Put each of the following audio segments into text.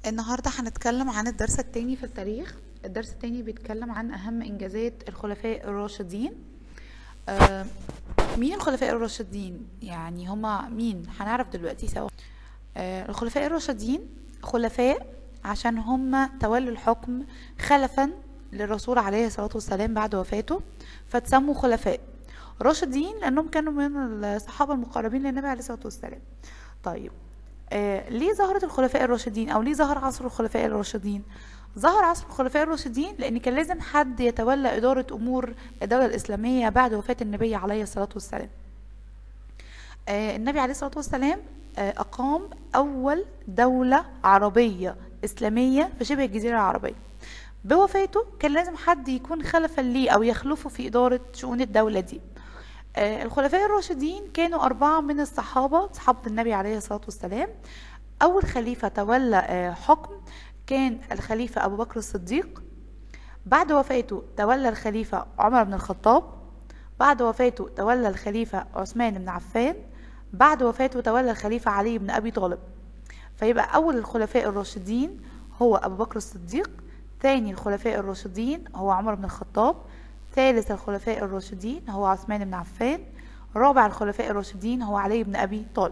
النهاردة هنتكلم عن الدرس التاني في التاريخ الدرس التاني بيتكلم عن أهم إنجازات الخلفاء الراشدين آه مين الخلفاء الراشدين يعني هما مين هنعرف دلوقتي سوا آه الخلفاء الراشدين خلفاء عشان هما تولوا الحكم خلفا للرسول عليه الصلاة والسلام بعد وفاته فتسموا خلفاء راشدين لأنهم كانوا من الصحابة المقربين للنبي عليه الصلاة والسلام طيب آه ليه ظهرت الخلفاء الراشدين او ليه ظهر عصر الخلفاء الراشدين ظهر عصر الخلفاء الراشدين لان كان لازم حد يتولى اداره امور الدوله الاسلاميه بعد وفاه النبي عليه الصلاه والسلام آه النبي عليه الصلاه والسلام آه اقام اول دوله عربيه اسلاميه في شبه الجزيره العربيه بوفاته كان لازم حد يكون خلفا ليه او يخلفه في اداره شؤون الدوله دي آه، الخلفاء الراشدين كانوا أربعة من الصحابة صحابة النبي عليه الصلاة والسلام أول خليفة تولى آه، حكم كان الخليفة أبو بكر الصديق بعد وفاته تولى الخليفة عمر بن الخطاب بعد وفاته تولى الخليفة عثمان بن عفان بعد وفاته تولى الخليفة علي بن أبي طالب فيبقى أول الخلفاء الراشدين هو أبو بكر الصديق ثاني الخلفاء الراشدين هو عمر بن الخطاب ثالث الخلفاء الراشدين هو عثمان بن عفان رابع الخلفاء الراشدين هو علي بن أبي طالب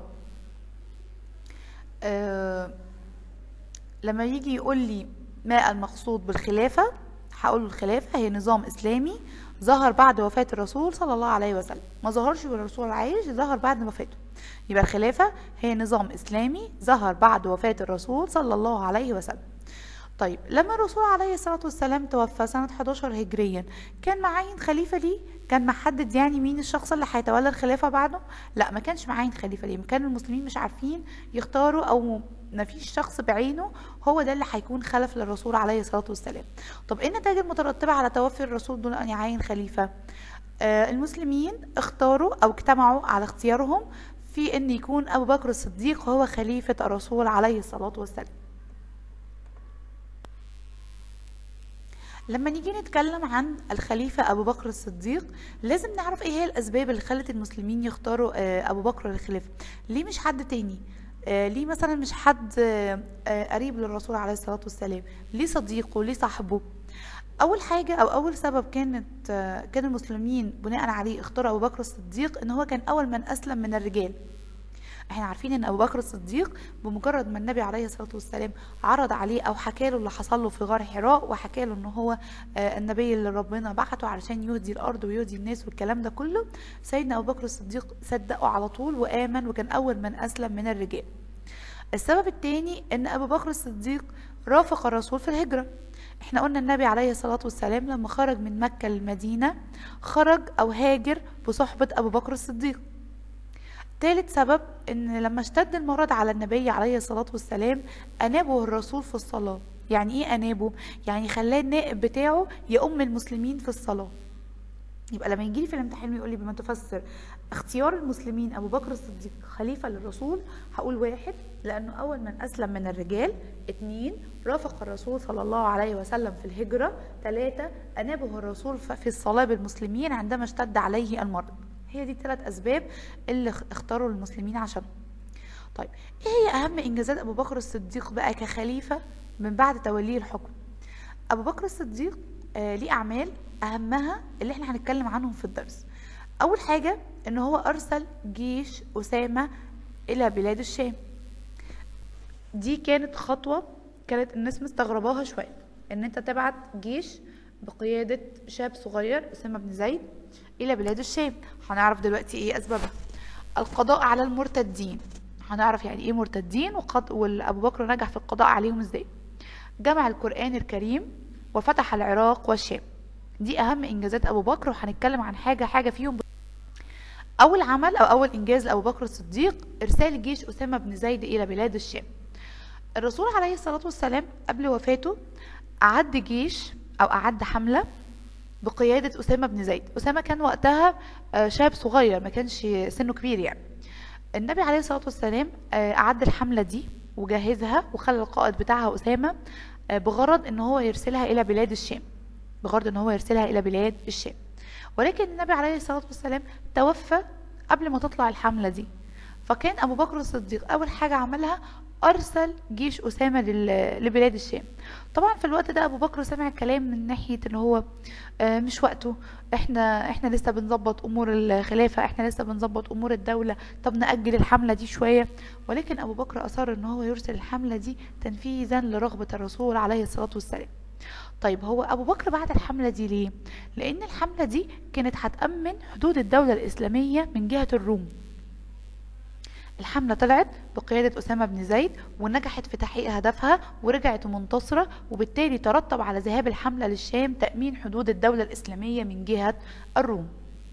أه لما يجي يقول لي ما المقصود بالخلافة هقول له الخلافة هي نظام إسلامي ظهر بعد وفاة الرسول صلى الله عليه وسلم ما ظهرش والرسول عايش ظهر بعد وفاته يبقى الخلافة هي نظام إسلامي ظهر بعد وفاة الرسول صلى الله عليه وسلم طيب لما الرسول عليه الصلاة والسلام توفى سنة 11 هجريا كان معين خليفة ليه؟ كان محدد يعني مين الشخص اللي هيتولى الخلافة بعده؟ لا ما كانش معين خليفة ليه؟ كان المسلمين مش عارفين يختاروا أو ما فيش شخص بعينه هو ده اللي هيكون خلف للرسول عليه الصلاة والسلام طب ايه النتائج المترتبة على توفي الرسول دون أن يعين خليفة؟ آه المسلمين اختاروا أو اجتمعوا على اختيارهم في أن يكون أبو بكر الصديق هو خليفة الرسول عليه الصلاة والسلام لما نيجي نتكلم عن الخليفة أبو بكر الصديق لازم نعرف إيه هي الأسباب اللي خلت المسلمين يختاروا أبو بكر للخلافة ليه مش حد تاني ليه مثلا مش حد قريب للرسول عليه الصلاة والسلام ليه صديقه ليه صاحبه أول حاجة أو أول سبب كانت كان المسلمين بناء عليه اختاروا أبو بكر الصديق إن هو كان أول من أسلم من الرجال احنا عارفين ان ابو بكر الصديق بمجرد ما النبي عليه الصلاه والسلام عرض عليه او حكى له اللي حصل له في غار حراء وحكى له ان هو آه النبي اللي ربنا بعته علشان يهدي الارض ويهدي الناس والكلام ده كله سيدنا ابو بكر الصديق صدقه على طول وامن وكان اول من اسلم من الرجال السبب الثاني ان ابو بكر الصديق رافق الرسول في الهجره احنا قلنا النبي عليه الصلاة والسلام لما خرج من مكة للمدينة خرج او هاجر بصحبة ابو بكر الصديق ثالث سبب ان لما اشتد المرض على النبي عليه الصلاة والسلام انابه الرسول في الصلاة يعني ايه انابه يعني خلاه النائب بتاعه يؤم المسلمين في الصلاة يبقى لما يجي لي في الامتحان ويقول لي بما تفسر اختيار المسلمين ابو بكر الصديق خليفه للرسول هقول واحد لانه اول من اسلم من الرجال اتنين رافق الرسول صلى الله عليه وسلم في الهجره ثلاثه انابه الرسول في الصلاه بالمسلمين عندما اشتد عليه المرض هي دي الثلاث اسباب اللي اختاروا المسلمين عشان طيب ايه هي اهم انجازات ابو بكر الصديق بقى كخليفه من بعد توليه الحكم ابو بكر الصديق آه ليه اعمال اهمها اللي احنا هنتكلم عنهم في الدرس اول حاجه ان هو ارسل جيش اسامه الى بلاد الشام دي كانت خطوه كانت الناس مستغرباها شويه ان انت تبعت جيش بقياده شاب صغير اسامه بن زيد الى بلاد الشام هنعرف دلوقتي ايه اسبابها القضاء على المرتدين هنعرف يعني ايه مرتدين وقد... وابو بكر نجح في القضاء عليهم ازاي جمع القران الكريم وفتح العراق والشام دي اهم انجازات ابو بكر وهنتكلم عن حاجه حاجه فيهم اول عمل او اول انجاز لابو بكر الصديق ارسال جيش اسامه بن زيد الى بلاد الشام الرسول عليه الصلاه والسلام قبل وفاته اعد جيش او اعد حمله بقيادة أسامة بن زيد أسامة كان وقتها شاب صغير ما كانش سنه كبير يعني النبي عليه الصلاة والسلام أعد الحملة دي وجهزها وخلى القائد بتاعها أسامة بغرض ان هو يرسلها الى بلاد الشام بغرض ان هو يرسلها الى بلاد الشام ولكن النبي عليه الصلاة والسلام توفى قبل ما تطلع الحملة دي فكان ابو بكر الصديق اول حاجة عملها ارسل جيش اسامه لل- لبلاد الشام طبعا في الوقت ده ابو بكر سمع الكلام من ناحيه ان هو آه، مش وقته احنا احنا لسه بنظبط امور الخلافه احنا لسه بنظبط امور الدوله طب ناجل الحمله دي شويه ولكن ابو بكر اصر ان هو يرسل الحمله دي تنفيذا لرغبه الرسول عليه الصلاه والسلام طيب هو ابو بكر بعت الحمله دي ليه لان الحمله دي كانت هتامن حدود الدوله الاسلاميه من جهه الروم الحملة طلعت بقيادة أسامة بن زيد ونجحت في تحقيق هدفها ورجعت منتصرة وبالتالي ترتب على ذهاب الحملة للشام تأمين حدود الدولة الإسلامية من جهة الروم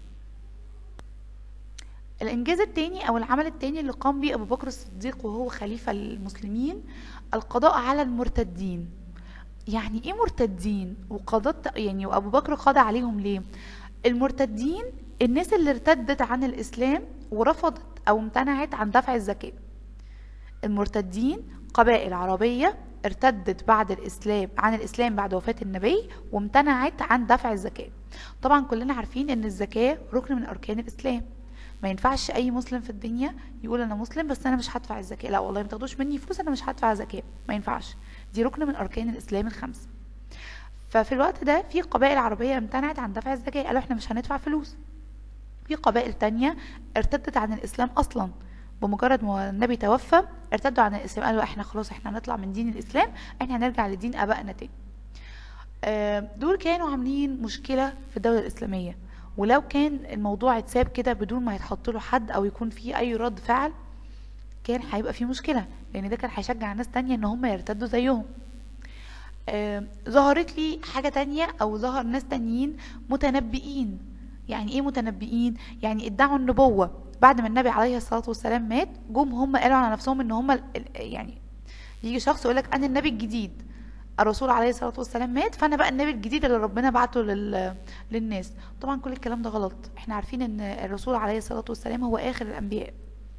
الإنجاز التاني أو العمل التاني اللي قام به أبو بكر الصديق وهو خليفة المسلمين القضاء على المرتدين يعني إيه مرتدين وقضت يعني وأبو بكر قضى عليهم ليه المرتدين الناس اللي ارتدت عن الإسلام ورفضت أو امتنعت عن دفع الزكاة المرتدين قبائل عربية ارتدت بعد الإسلام عن الإسلام بعد وفاة النبي وامتنعت عن دفع الزكاة طبعا كلنا عارفين ان الزكاة ركن من أركان الإسلام ما ينفعش أي مسلم في الدنيا يقول أنا مسلم بس أنا مش هدفع الزكاة لا والله ما تاخدوش مني فلوس أنا مش هدفع زكاة ما ينفعش دي ركن من أركان الإسلام الخمس ففي الوقت ده في قبائل عربية امتنعت عن دفع الزكاة قالوا احنا مش هندفع فلوس في قبائل تانية ارتدت عن الإسلام أصلا بمجرد ما النبي توفى ارتدوا عن الإسلام قالوا احنا خلاص احنا هنطلع من دين الإسلام احنا هنرجع لدين آبائنا تاني آه، دول كانوا عاملين مشكلة في الدولة الإسلامية ولو كان الموضوع اتساب كده بدون ما يتحط له حد أو يكون فيه أي رد فعل كان هيبقى فيه مشكلة لأن ده كان هيشجع ناس تانية إن هم يرتدوا زيهم آه، ظهرت لي حاجة تانية أو ظهر ناس تانيين متنبئين يعني ايه متنبئين يعني ادعوا النبوة بعد ما النبي عليه الصلاة والسلام مات جم هم قالوا على نفسهم ان هم ال- ال- يعني يجي شخص يقول لك انا النبي الجديد الرسول عليه الصلاة والسلام مات فانا بقى النبي الجديد اللي ربنا بعته لل... للناس طبعا كل الكلام ده غلط احنا عارفين ان الرسول عليه الصلاة والسلام هو اخر الانبياء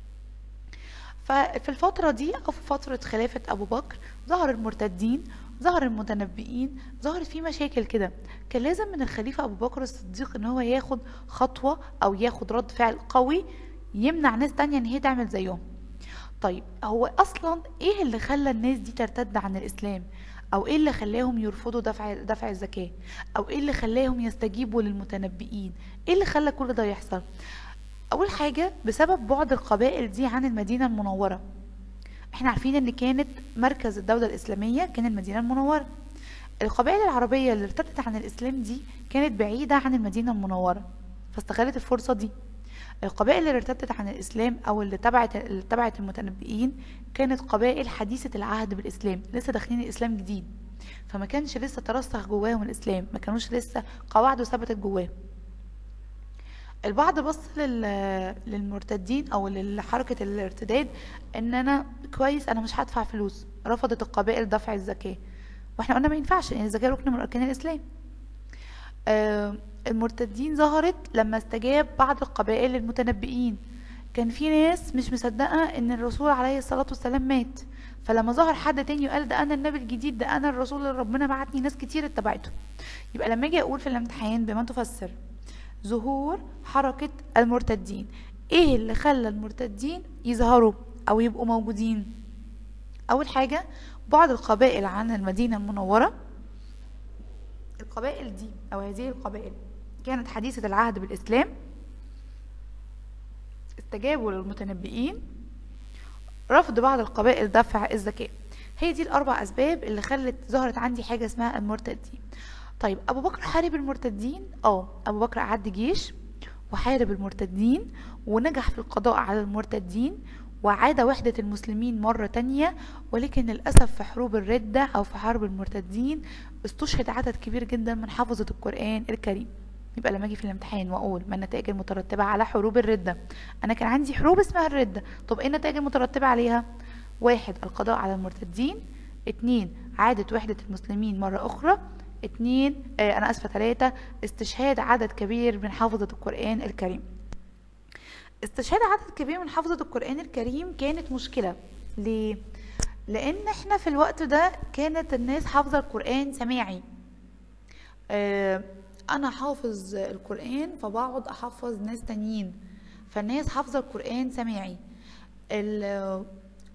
ففي الفترة دي أو في فترة خلافة أبو بكر ظهر المرتدين ظهر المتنبئين ظهرت في مشاكل كده كان لازم من الخليفة أبو بكر الصديق إن هو ياخد خطوة أو ياخد رد فعل قوي يمنع ناس تانية إن هي تعمل زيهم طيب هو أصلا إيه اللي خلى الناس دي ترتد عن الإسلام أو إيه اللي خلاهم يرفضوا دفع دفع الزكاة أو إيه اللي خلاهم يستجيبوا للمتنبئين إيه اللي خلى كل ده يحصل أول حاجة بسبب بعد القبائل دي عن المدينة المنورة احنا عارفين ان كانت مركز الدولة الإسلامية كان المدينة المنورة القبائل العربية اللي ارتدت عن الإسلام دي كانت بعيدة عن المدينة المنورة فاستغلت الفرصة دي القبائل اللي ارتدت عن الإسلام أو اللي تبعت اللي تبعت المتنبئين كانت قبائل حديثة العهد بالإسلام لسه داخلين الإسلام جديد فما كانش لسه ترسخ جواهم الإسلام ما كانوش لسه قواعده ثبتت جواهم البعض بص لل... للمرتدين او لحركة الارتداد ان انا كويس انا مش هدفع فلوس رفضت القبائل دفع الزكاة واحنا قلنا ما ينفعش لان الزكاة ركن من اركان الاسلام آه المرتدين ظهرت لما استجاب بعض القبائل للمتنبئين كان في ناس مش مصدقة ان الرسول عليه الصلاة والسلام مات فلما ظهر حد تاني وقال ده انا النبي الجديد ده انا الرسول اللي ربنا بعتني ناس كتير اتبعته يبقى لما اجي اقول في الامتحان بما تفسر ظهور حركة المرتدين ايه اللي خلى المرتدين يظهروا او يبقوا موجودين اول حاجة بعض القبائل عن المدينة المنورة القبائل دي او هذه القبائل كانت حديثة العهد بالاسلام استجابوا للمتنبئين رفض بعض القبائل دفع الزكاة هي دي الاربع اسباب اللي خلت ظهرت عندي حاجة اسمها المرتدين طيب ابو بكر حارب المرتدين اه ابو بكر اعد جيش وحارب المرتدين ونجح في القضاء على المرتدين وعاد وحدة المسلمين مرة تانية ولكن للأسف في حروب الردة أو في حرب المرتدين استشهد عدد كبير جدا من حافظة القرآن الكريم يبقى لما اجي في الامتحان واقول ما النتائج المترتبة على حروب الردة انا كان عندي حروب اسمها الردة طب ايه النتائج المترتبة عليها واحد القضاء على المرتدين اتنين عادة وحدة المسلمين مرة أخرى اتنين آه انا اسفه ثلاثة استشهاد عدد كبير من حافظة القرآن الكريم استشهاد عدد كبير من حافظة القرآن الكريم كانت مشكلة ليه؟ لأن احنا في الوقت ده كانت الناس حافظة القرآن سماعي آه أنا حافظ القرآن فبقعد أحفظ ناس تانيين فالناس حافظة القرآن سماعي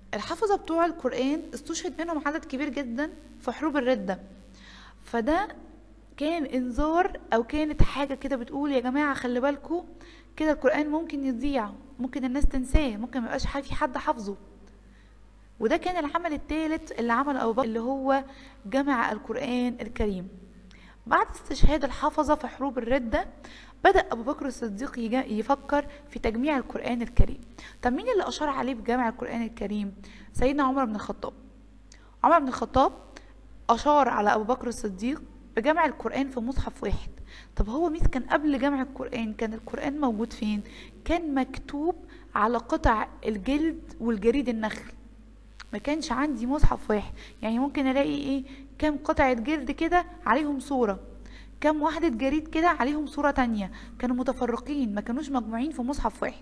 الحفظة بتوع القرآن استشهد منهم عدد كبير جدا في حروب الردة فده كان انذار او كانت حاجة كده بتقول يا جماعة خلي بالكم كده القرآن ممكن يضيع ممكن الناس تنساه ممكن ميبقاش ح- في حد حافظه وده كان العمل الثالث اللي عمله ابو بكر اللي هو جمع القرآن الكريم بعد استشهاد الحفظة في حروب الردة بدأ أبو بكر الصديق يجا- يفكر في تجميع القرآن الكريم طب مين اللي أشار عليه بجمع القرآن الكريم؟ سيدنا عمر بن الخطاب عمر بن الخطاب أشار على أبو بكر الصديق بجمع القرآن في مصحف واحد طب هو مين كان قبل جمع القرآن كان القرآن موجود فين؟ كان مكتوب على قطع الجلد والجريد النخل ما كانش عندي مصحف واحد يعني ممكن الاقي ايه كام قطعة جلد كده عليهم صورة كام واحدة جريد كده عليهم صورة تانية كانوا متفرقين ما كانوش مجموعين في مصحف واحد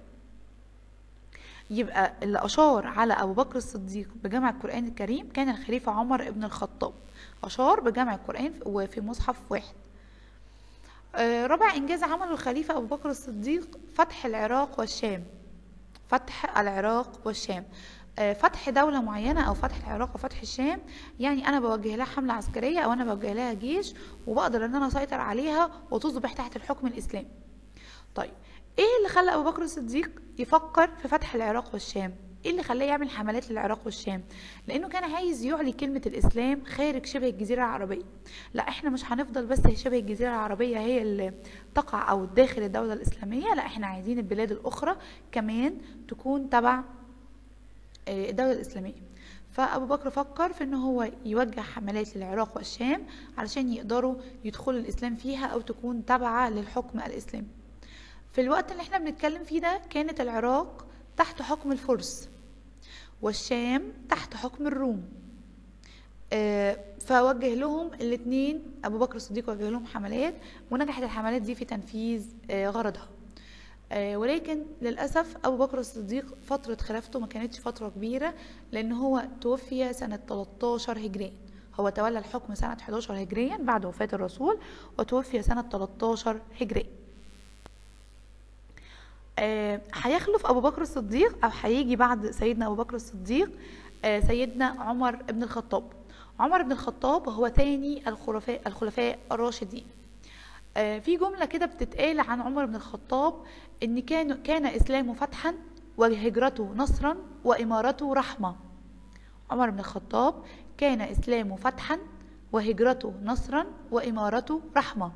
يبقى اللي أشار على أبو بكر الصديق بجمع القرآن الكريم كان الخليفة عمر بن الخطاب أشار بجمع القرآن في- وفي مصحف واحد آه، رابع إنجاز عمله الخليفة أبو بكر الصديق فتح العراق والشام فتح العراق والشام آه، فتح دولة معينة أو فتح العراق وفتح الشام يعني أنا بوجه لها حملة عسكرية أو أنا بوجه لها جيش وبقدر إن أنا أسيطر عليها وتصبح تحت الحكم الإسلامي طيب إيه اللي خلى أبو بكر الصديق يفكر في فتح العراق والشام ايه اللي خلاه يعمل حملات للعراق والشام لانه كان عايز يعلي كلمه الاسلام خارج شبه الجزيره العربيه لا احنا مش هنفضل بس هي شبه الجزيره العربيه هي اللي تقع او داخل الدوله الاسلاميه لا احنا عايزين البلاد الاخرى كمان تكون تبع آه، الدولة الإسلامية فأبو بكر فكر في إن هو يوجه حملات للعراق والشام علشان يقدروا يدخلوا الإسلام فيها أو تكون تابعة للحكم الإسلامي في الوقت اللي احنا بنتكلم فيه ده كانت العراق تحت حكم الفرس والشام تحت حكم الروم آه، فوجه لهم الاثنين ابو بكر الصديق وجه لهم حملات ونجحت الحملات دي في تنفيذ آه، غرضها آه، ولكن للأسف أبو بكر الصديق فترة خلافته ما كانتش فترة كبيرة لأن هو توفي سنة 13 هجريا هو تولى الحكم سنة 11 هجريا بعد وفاة الرسول وتوفي سنة 13 هجريا آه، هيخلف أبو بكر الصديق أو هيجي بعد سيدنا أبو بكر الصديق آه، سيدنا عمر بن الخطاب عمر بن الخطاب هو ثاني الخلفاء الخلفاء الراشدين آه، في جملة كده بتتقال عن عمر بن الخطاب إن كان كان إسلامه فتحا وهجرته نصرا وإمارته رحمة عمر بن الخطاب كان إسلامه فتحا وهجرته نصرا وإمارته رحمة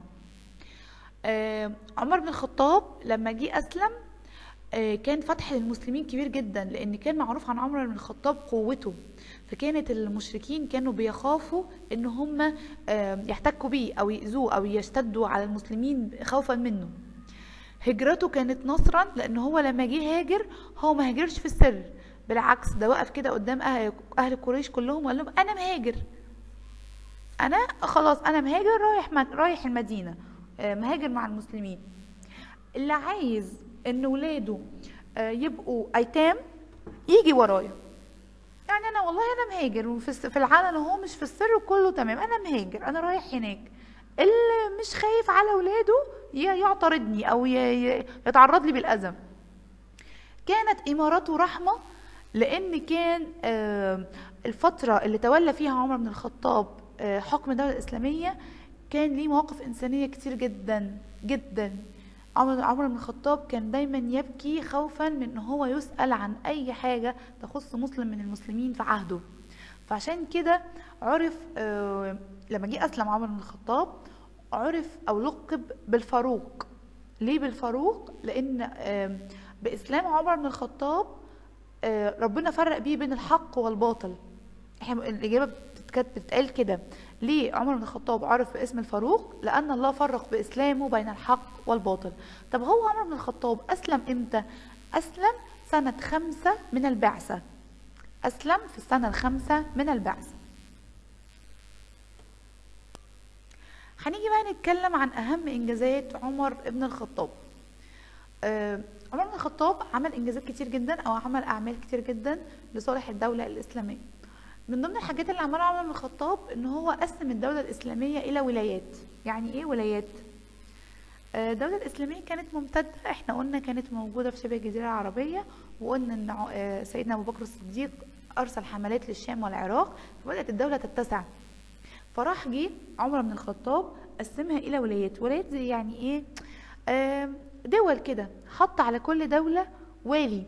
آه، عمر بن الخطاب لما جه أسلم آه، كان فتح للمسلمين كبير جدا لأن كان معروف عن عمر بن الخطاب قوته فكانت المشركين كانوا بيخافوا ان هم آه، يحتكوا بيه او يأذوه او يشتدوا على المسلمين خوفا منه هجرته كانت نصرا لان هو لما جه هاجر هو ما هاجرش في السر بالعكس ده وقف كده قدام اهل اهل قريش كلهم وقال لهم انا مهاجر انا خلاص انا مهاجر رايح مد- رايح المدينه آه، مهاجر مع المسلمين اللي عايز ان ولاده آه، يبقوا ايتام يجي ورايا يعني انا والله انا مهاجر وفي الس- في العلن اهو مش في السر كله تمام انا مهاجر انا رايح هناك اللي مش خايف على ولاده ي- يعترضني او ي- ي- يتعرض لي بالاذى كانت امارته رحمه لان كان آه، الفتره اللي تولى فيها عمر بن الخطاب آه، حكم الدوله الاسلاميه كان ليه مواقف انسانيه كتير جدا جدا عمر عمر بن الخطاب كان دايما يبكي خوفا من ان هو يسال عن اي حاجه تخص مسلم من المسلمين في عهده فعشان كده عرف آه، لما جه اسلم عمر بن الخطاب عرف او لقب بالفاروق ليه بالفاروق لان آه، باسلام عمر بن الخطاب آه، ربنا فرق بيه بين الحق والباطل احنا الاجابه بتتكت- بتتقال كده ليه عمر بن الخطاب عرف باسم الفاروق لان الله فرق باسلامه بين الحق والباطل طب هو عمر بن الخطاب اسلم امتى اسلم سنه خمسة من البعثه اسلم في السنه الخامسه من البعثه هنيجي بقى نتكلم عن اهم انجازات عمر بن الخطاب آه، عمر بن الخطاب عمل انجازات كتير جدا او عمل اعمال كتير جدا لصالح الدوله الاسلاميه من ضمن الحاجات اللي عملها عمر بن الخطاب ان هو قسم الدوله الاسلاميه الى ولايات يعني ايه ولايات آه، الدولة الإسلامية كانت ممتدة احنا قلنا كانت موجودة في شبه الجزيرة العربية وقلنا ان ع- آه، سيدنا أبو بكر الصديق ارسل حملات للشام والعراق فبدات الدوله تتسع فراح جه عمر بن الخطاب قسمها الى ولايات ولايات زي يعني ايه آم، دول كده حط على كل دوله والي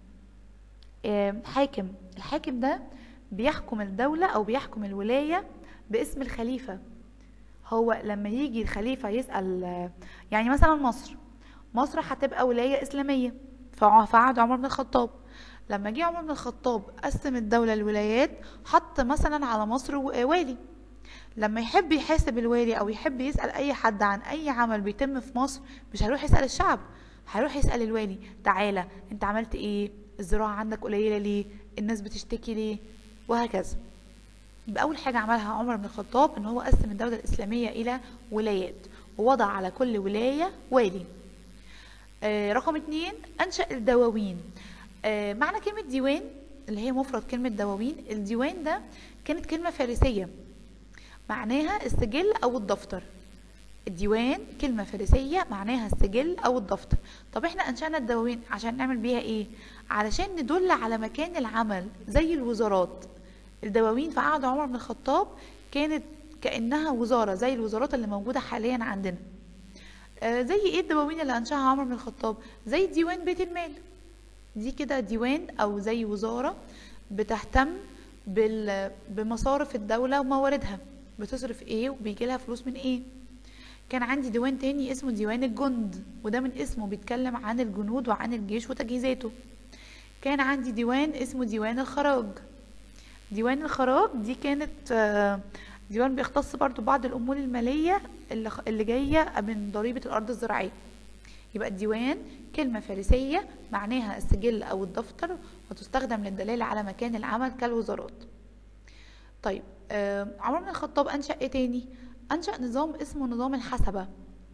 آم، حاكم الحاكم ده بيحكم الدوله او بيحكم الولايه باسم الخليفه هو لما يجي الخليفه يسال آه، يعني مثلا مصر مصر هتبقى ولايه اسلاميه فع- في عهد عمر بن الخطاب لما جه عمر بن الخطاب قسم الدوله لولايات حط مثلا على مصر و- والي لما يحب يحاسب الوالي او يحب يسال اي حد عن اي عمل بيتم في مصر مش هيروح يسال الشعب هيروح يسال الوالي تعالى انت عملت ايه الزراعه عندك قليله ليه الناس بتشتكي ليه وهكذا يبقى اول حاجه عملها عمر بن الخطاب ان هو قسم الدوله الاسلاميه الى ولايات ووضع على كل ولايه والي آه، رقم اتنين انشا الدواوين آه، معنى كلمه ديوان اللي هي مفرد كلمه دواوين الديوان ده كانت كلمه فارسيه معناها السجل او الدفتر الديوان كلمة فارسية معناها السجل أو الدفتر طب احنا أنشأنا الدواوين عشان نعمل بيها ايه؟ علشان ندل على مكان العمل زي الوزارات الدواوين في عهد عمر بن الخطاب كانت كأنها وزارة زي الوزارات اللي موجودة حاليا عندنا آه زي ايه الدواوين اللي أنشأها عمر بن الخطاب؟ زي ديوان بيت المال دي كده ديوان أو زي وزارة بتهتم بال... بمصارف الدولة ومواردها بتصرف ايه وبيجي لها فلوس من ايه كان عندي ديوان تاني اسمه ديوان الجند وده من اسمه بيتكلم عن الجنود وعن الجيش وتجهيزاته كان عندي ديوان اسمه ديوان الخراج ديوان الخراج دي كانت آه، ديوان بيختص برضو بعض الأمور المالية اللي خ- اللي جاية من ضريبة الأرض الزراعية يبقى الديوان كلمة فارسية معناها السجل أو الدفتر وتستخدم للدلالة على مكان العمل كالوزارات طيب آه، عمر بن الخطاب أنشأ إيه تاني؟ أنشأ نظام اسمه نظام الحسبة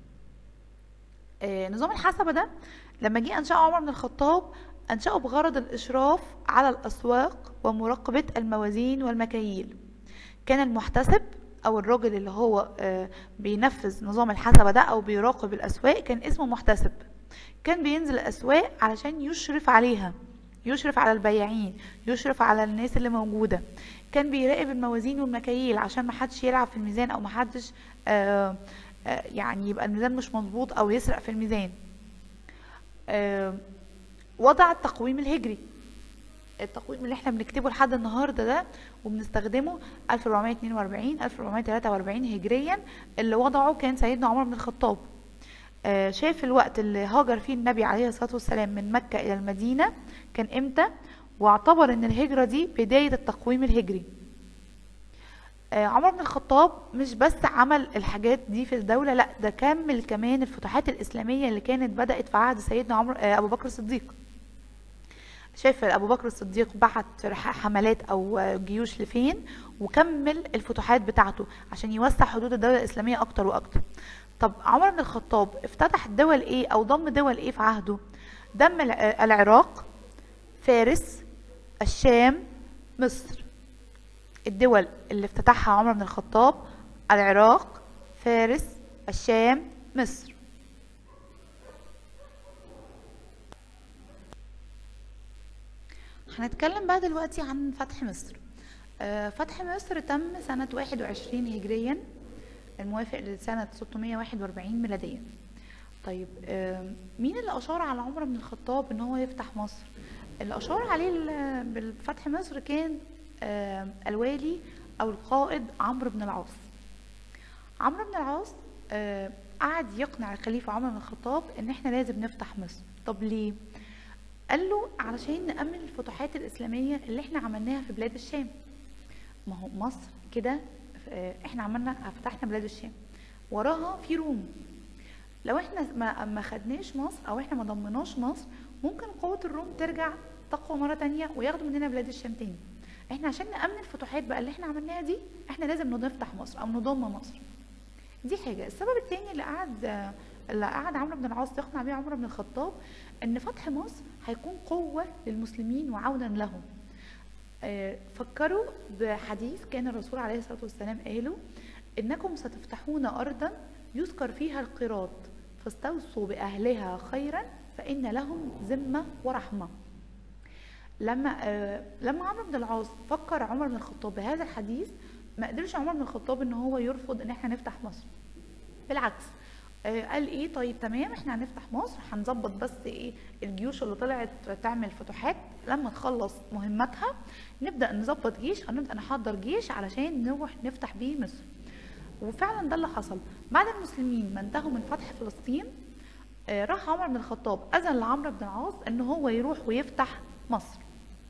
آه، نظام الحسبة ده لما جه أنشأه عمر بن الخطاب أنشأه بغرض الإشراف على الأسواق ومراقبة الموازين والمكاييل كان المحتسب أو الراجل اللي هو آه، بينفذ نظام الحسبة ده أو بيراقب الأسواق كان اسمه محتسب كان بينزل الأسواق علشان يشرف عليها يشرف على البياعين يشرف على الناس اللي موجودة كان بيراقب الموازين والمكاييل عشان محدش يلعب في الميزان أو محدش آه آه يعني يبقى الميزان مش مظبوط أو يسرق في الميزان آه وضع التقويم الهجري التقويم اللي احنا بنكتبه لحد النهارده ده وبنستخدمه 1442 1443 هجريا اللي وضعه كان سيدنا عمر بن الخطاب آه، شاف الوقت اللي هاجر فيه النبي عليه الصلاة والسلام من مكة إلى المدينة كان إمتى واعتبر إن الهجرة دي بداية التقويم الهجري آه، عمر بن الخطاب مش بس عمل الحاجات دي في الدولة لا ده كمل كمان الفتوحات الإسلامية اللي كانت بدأت في عهد سيدنا عمر آه، أبو بكر الصديق شاف ابو بكر الصديق بعت رح- حملات او جيوش لفين وكمل الفتوحات بتاعته عشان يوسع حدود الدوله الاسلاميه اكتر واكتر طب عمر بن الخطاب افتتح دول ايه او ضم دول ايه في عهده ضم الع- العراق فارس الشام مصر الدول اللي افتتحها عمر بن الخطاب العراق فارس الشام مصر هنتكلم بقى دلوقتي عن فتح مصر آه، فتح مصر تم سنة 21 هجريا الموافق لسنة 641 ميلاديا طيب آه، مين اللي أشار على عمر بن الخطاب إن هو يفتح مصر؟ اللي أشار عليه ال- بالفتح مصر كان آه، الوالي أو القائد عمرو بن العاص عمرو بن العاص آه، قعد يقنع الخليفة عمر بن الخطاب إن إحنا لازم نفتح مصر طب ليه؟ قال له علشان نأمن الفتوحات الإسلامية اللي احنا عملناها في بلاد الشام ما هو مصر كده آه، احنا عملنا فتحنا بلاد الشام وراها في روم لو احنا ما ما خدناش مصر او احنا ما ضمناش مصر ممكن قوة الروم ترجع تقوى مرة تانية وياخدوا مننا بلاد الشام تاني احنا عشان نأمن الفتوحات بقى اللي احنا عملناها دي احنا لازم نفتح مصر او نضم مصر دي حاجة السبب التاني اللي قعد اللي قعد عمرو بن العاص يقنع بيه عمر بن الخطاب ان فتح مصر هيكون قوة للمسلمين وعونا لهم آه، فكروا بحديث كان الرسول عليه الصلاة والسلام قاله إنكم ستفتحون أرضا يذكر فيها القراط فاستوصوا بأهلها خيرا فإن لهم ذمة ورحمة لما آه لما عمرو بن العاص فكر عمر بن الخطاب بهذا الحديث ما قدرش عمر بن الخطاب ان هو يرفض ان احنا نفتح مصر بالعكس آه قال ايه طيب تمام احنا هنفتح مصر هنظبط بس ايه الجيوش اللي طلعت تعمل فتوحات لما تخلص مهمتها نبدا نظبط جيش او نبدا نحضر جيش علشان نروح نفتح بيه مصر وفعلا ده اللي حصل بعد المسلمين ما انتهوا من فتح فلسطين آه راح عمر بن الخطاب اذن لعمرو بن العاص ان هو يروح ويفتح مصر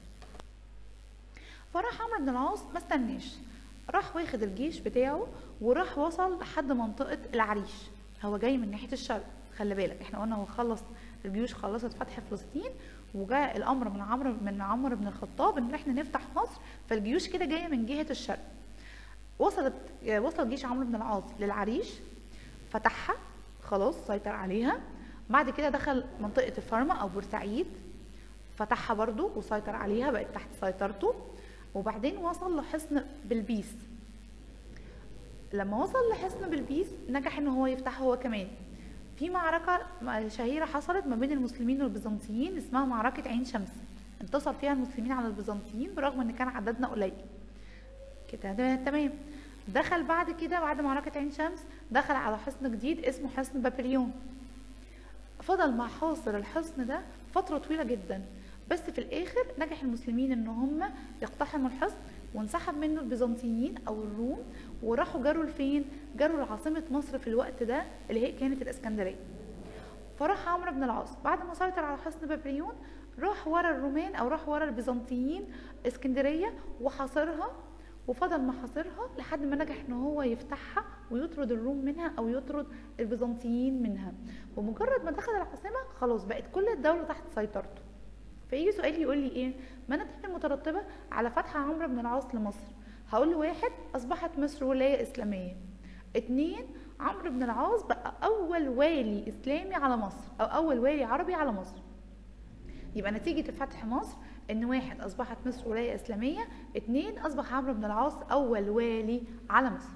فراح عمرو بن العاص ما استناش راح واخد الجيش بتاعه وراح وصل لحد منطقة العريش هو جاي من ناحية الشرق خلي بالك احنا قلنا هو خلص الجيوش خلصت فتح فلسطين وجاء الامر من عمرو من عمرو بن الخطاب ان احنا نفتح مصر فالجيوش كده جايه من جهه الشرق وصلت وصل جيش عمرو بن العاص للعريش فتحها خلاص سيطر عليها بعد كده دخل منطقه الفرمه او بورسعيد فتحها برضو وسيطر عليها بقت تحت سيطرته وبعدين وصل لحصن بلبيس لما وصل لحصن بلبيس نجح ان هو يفتحه هو كمان في معركة شهيرة حصلت ما بين المسلمين والبيزنطيين اسمها معركة عين شمس انتصر فيها المسلمين على البيزنطيين برغم ان كان عددنا قليل كده تمام دخل بعد كده بعد معركة عين شمس دخل على حصن جديد اسمه حصن بابليون فضل محاصر الحصن ده فترة طويلة جدا بس في الاخر نجح المسلمين ان هم يقتحموا الحصن وانسحب منه البيزنطيين او الروم وراحوا جروا لفين جروا لعاصمه مصر في الوقت ده اللي هي كانت الاسكندريه فراح عمرو بن العاص بعد ما سيطر على حصن بابليون راح ورا الرومان او راح ورا البيزنطيين اسكندريه وحاصرها وفضل محاصرها لحد ما نجح ان هو يفتحها ويطرد الروم منها او يطرد البيزنطيين منها ومجرد ما دخل العاصمه خلاص بقت كل الدوله تحت سيطرته فيجي سؤال يقول لي ايه ما النتائج المترتبه على فتح عمرو بن العاص لمصر هقول له واحد اصبحت مصر ولايه اسلاميه اتنين عمرو بن العاص بقى اول والي اسلامي على مصر او اول والي عربي على مصر يبقى نتيجه فتح مصر ان واحد اصبحت مصر ولايه اسلاميه اتنين اصبح عمرو بن العاص اول والي على مصر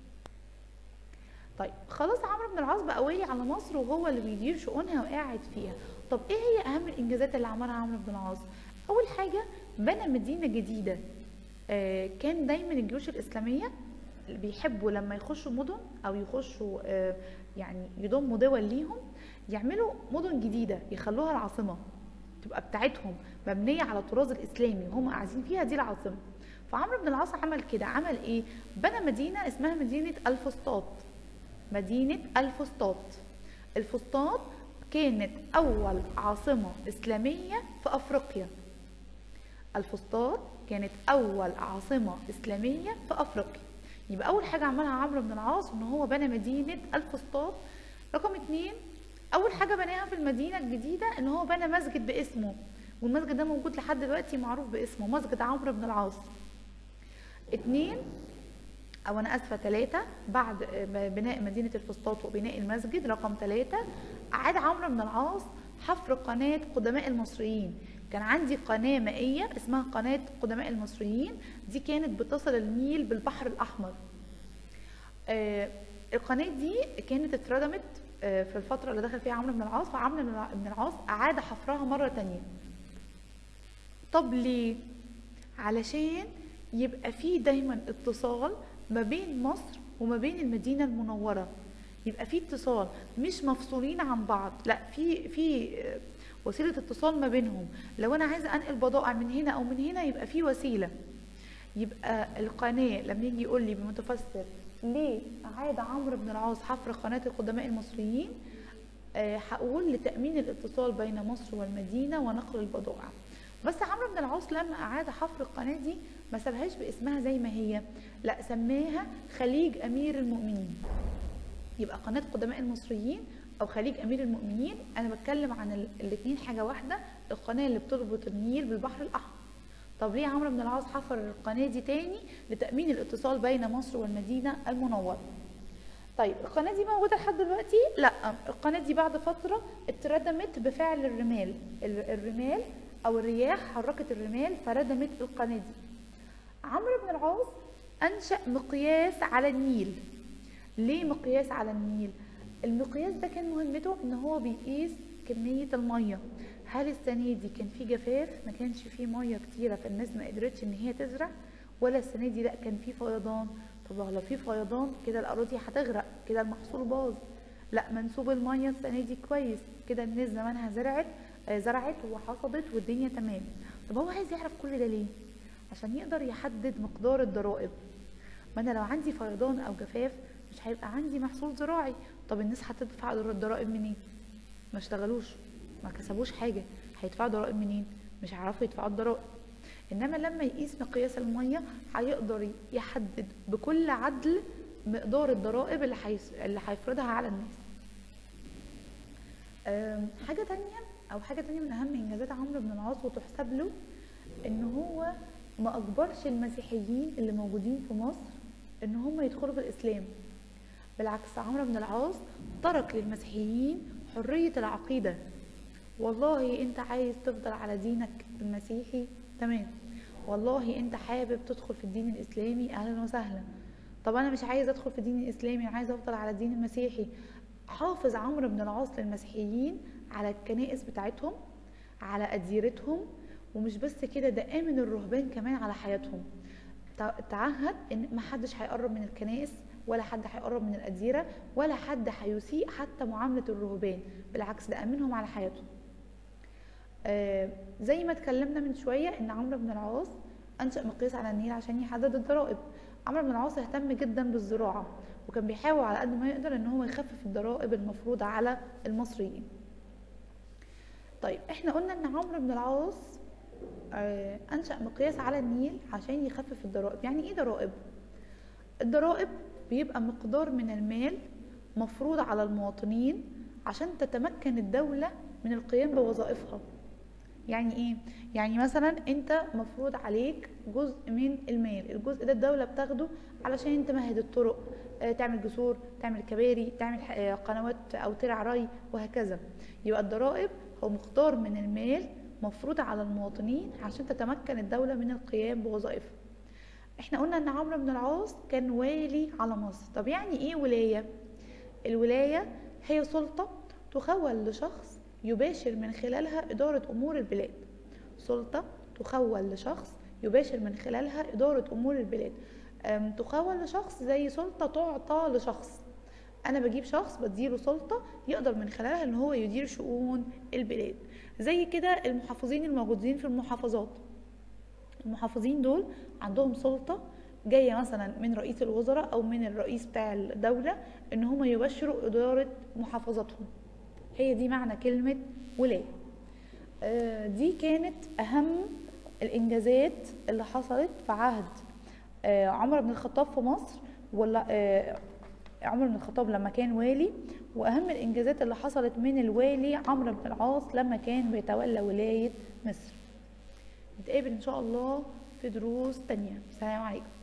طيب خلاص عمرو بن العاص بقى والي على مصر وهو اللي بيدير شؤونها وقاعد فيها طب ايه هي اهم الانجازات اللي عملها عمرو بن العاص اول حاجه بنى مدينه جديده آه كان دايما الجيوش الاسلاميه بيحبوا لما يخشوا مدن او يخشوا آه يعني يضموا دول ليهم يعملوا مدن جديده يخلوها العاصمه تبقى بتاعتهم مبنيه على الطراز الاسلامي وهم قاعدين فيها دي العاصمه فعمرو بن العاص عمل كده عمل ايه بنى مدينه اسمها مدينه الفسطاط مدينه الفسطاط الفسطاط كانت أول عاصمة إسلامية في أفريقيا الفسطاط كانت أول عاصمة إسلامية في أفريقيا يبقى أول حاجة عملها عمرو بن العاص إن هو بنى مدينة الفسطاط رقم اتنين أول حاجة بناها في المدينة الجديدة إن هو بنى مسجد باسمه والمسجد ده موجود لحد دلوقتي معروف باسمه مسجد عمرو بن العاص اتنين او انا اسفه ثلاثه بعد بناء مدينه الفسطاط وبناء المسجد رقم ثلاثه اعاد عمرو بن العاص حفر قناه قدماء المصريين كان عندي قناه مائيه اسمها قناه قدماء المصريين دي كانت بتصل النيل بالبحر الاحمر آه القناه دي كانت اتردمت آه في الفتره اللي دخل فيها عمرو بن العاص فعمرو بن العاص اعاد حفرها مره تانية طب ليه علشان يبقى في دايما اتصال ما بين مصر وما بين المدينة المنورة يبقى في اتصال مش مفصولين عن بعض لا في في وسيلة اتصال ما بينهم لو أنا عايزة أنقل بضائع من هنا أو من هنا يبقى في وسيلة يبقى القناة لما يجي يقول لي بمتفسر ليه أعاد عمرو بن العاص حفر قناة القدماء المصريين أه هقول لتأمين الاتصال بين مصر والمدينة ونقل البضائع بس عمرو بن العاص لما أعاد حفر القناة دي ما سابهاش باسمها زي ما هي لا سماها خليج امير المؤمنين يبقى قناه قدماء المصريين او خليج امير المؤمنين انا بتكلم عن الاثنين حاجه واحده القناه اللي بتربط النيل بالبحر الاحمر طب ليه عمرو بن العاص حفر القناه دي تاني لتامين الاتصال بين مصر والمدينه المنوره طيب القناه دي موجوده لحد دلوقتي لا القناه دي بعد فتره اتردمت بفعل الرمال الرمال او الرياح حركت الرمال فردمت القناه دي عمرو بن العاص أنشأ مقياس على النيل ليه مقياس على النيل؟ المقياس ده كان مهمته إن هو بيقيس كمية المية هل السنة دي كان في جفاف ما كانش في مية كتيرة فالناس ما قدرتش ان هي تزرع ولا السنة دي لا كان في فيضان طب لو في فيضان كده الأراضي هتغرق كده المحصول باظ لا منسوب المية السنة دي كويس كده الناس زمانها زرعت آه، زرعت وحصدت والدنيا تمام طب هو عايز يعرف كل ده ليه عشان يقدر يحدد مقدار الضرائب ما انا لو عندي فيضان او جفاف مش هيبقى عندي محصول زراعي طب الناس هتدفع الضرائب منين ما اشتغلوش ما كسبوش حاجه هيدفعوا ضرائب منين مش هيعرفوا يدفعوا الضرائب انما لما يقيس مقياس الميه هيقدر يحدد بكل عدل مقدار الضرائب اللي هيس... اللي هيفرضها على الناس أم، حاجه تانية او حاجه تانية من اهم انجازات عمرو بن العاص وتحسب له ان هو ما اجبرش المسيحيين اللي موجودين في مصر ان هم يدخلوا في الاسلام بالعكس عمرو بن العاص ترك للمسيحيين حريه العقيده والله انت عايز تفضل على دينك المسيحي تمام والله انت حابب تدخل في الدين الاسلامي اهلا وسهلا طب انا مش عايز ادخل في الدين الاسلامي انا عايز افضل على الدين المسيحي حافظ عمرو بن العاص للمسيحيين على الكنائس بتاعتهم على أديرتهم ومش بس كده ده آمن الرهبان كمان على حياتهم تع- تعهد ان ما حدش هيقرب من الكنائس ولا حد هيقرب من الأديرة ولا حد هيسيء حتى معاملة الرهبان بالعكس ده أمنهم على حياتهم آه، زي ما اتكلمنا من شوية ان عمرو بن العاص أنشأ مقياس على النيل عشان يحدد الضرائب عمرو بن العاص اهتم جدا بالزراعة وكان بيحاول على قد ما يقدر ان هو يخفف الضرائب المفروضة على المصريين طيب احنا قلنا ان عمرو بن العاص آه، انشا مقياس على النيل عشان يخفف الضرائب يعني ايه ضرائب الضرائب بيبقى مقدار من المال مفروض على المواطنين عشان تتمكن الدولة من القيام بوظائفها يعني ايه يعني مثلا انت مفروض عليك جزء من المال الجزء ده الدولة بتاخده علشان تمهد الطرق آه، تعمل جسور تعمل كباري تعمل آه، قنوات او ترع ري وهكذا يبقى الضرائب هو مقدار من المال مفروض على المواطنين عشان تتمكن الدولة من القيام بوظائفها احنا قلنا ان عمرو بن العاص كان والي على مصر طب يعني ايه ولاية الولاية هي سلطة تخول لشخص يباشر من خلالها إدارة أمور البلاد سلطة تخول لشخص يباشر من خلالها إدارة أمور البلاد أم، تخول لشخص زي سلطة تعطى لشخص أنا بجيب شخص بديله سلطة يقدر من خلالها إن هو يدير شؤون البلاد زي كده المحافظين الموجودين في المحافظات المحافظين دول عندهم سلطة جاية مثلا من رئيس الوزراء أو من الرئيس بتاع الدولة إن هم يبشروا إدارة محافظاتهم هي دي معنى كلمة ولاية آه، دي كانت أهم الإنجازات اللي حصلت في عهد آه، عمر بن الخطاب في مصر ولا آه، عمر بن الخطاب لما كان والي وأهم الإنجازات اللي حصلت من الوالي عمرو بن العاص لما كان بيتولى ولاية مصر نتقابل إن شاء الله في دروس تانية سلام عليكم